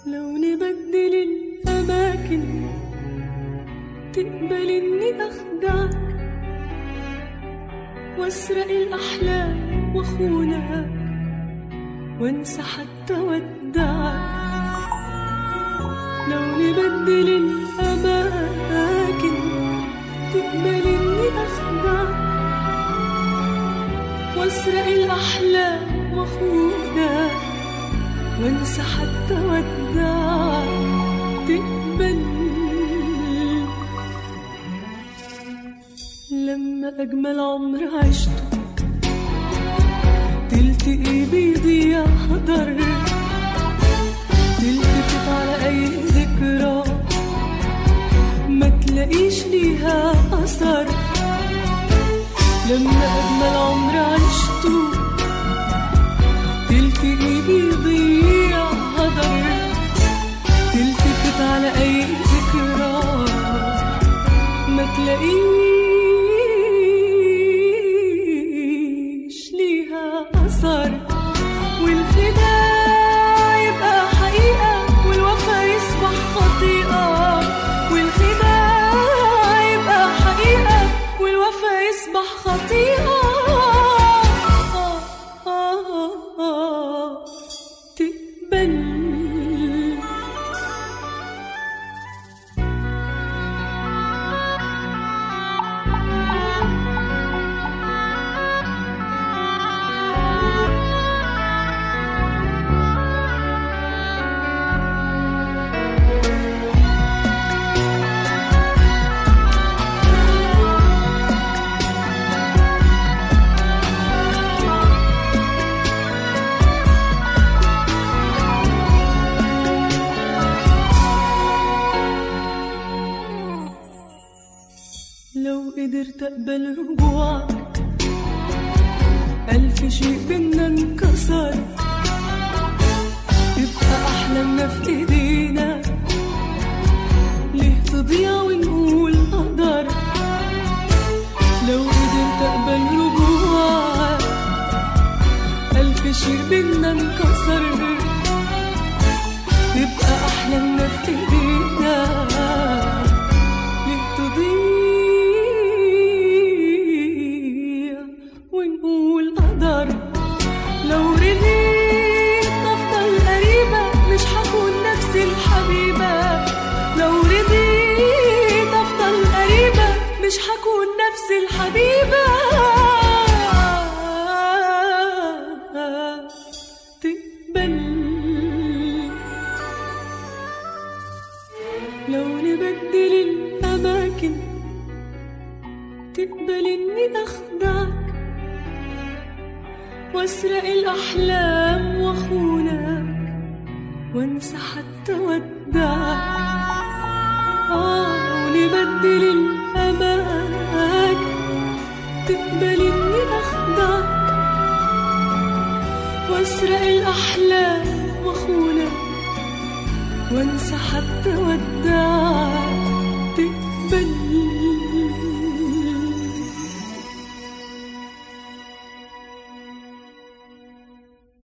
لو نبدل الأماكن تقبل إني أخدعك وأسرق الأحلام وأخونك وأنسى حتى ودعك لو نبدل الأماكن تقبل إني أخدعك وأسرق الأحلام وأخونك وانسى حتى ودعك تقبل لما أجمل عمر عشته تلتقي بيضيع حضر تلتفت على أي ذكرى ما تلاقيش ليها أثر لما أجمل عمر عشته تلتقي بيضيع هدر تلتفت على أي ذكرى ما تلاقيش ليها أثر والخداع يبقى حقيقة والوفا يصبح خطيئة والخداع يبقى حقيقة والوفا يصبح خطيئة تقبل لو قدرت أقبل رجوعك ألف شيء بينا انكسر تبقى أحلامنا في إيدينا ليه تضيع ونقول قدر لو قدرت أقبل رجوعك ألف شيء بينا انكسر تبقى أحلامنا في إيدينا ليه تضيع ونقول قدر لو رضيت افضل قريبة مش هكون نفس الحبيبة لو رضيت افضل قريبة مش هكون نفس الحبيبة تقبل لو نبدل الأماكن تقبل إني أخدعك وأسرق الأحلام وأخونك وأنسى حتى ودعك آه لو نبدل الأماكن تقبل إني أخدعك وأسرق الأحلام وأخونك وانسى حتى ودعك تقبل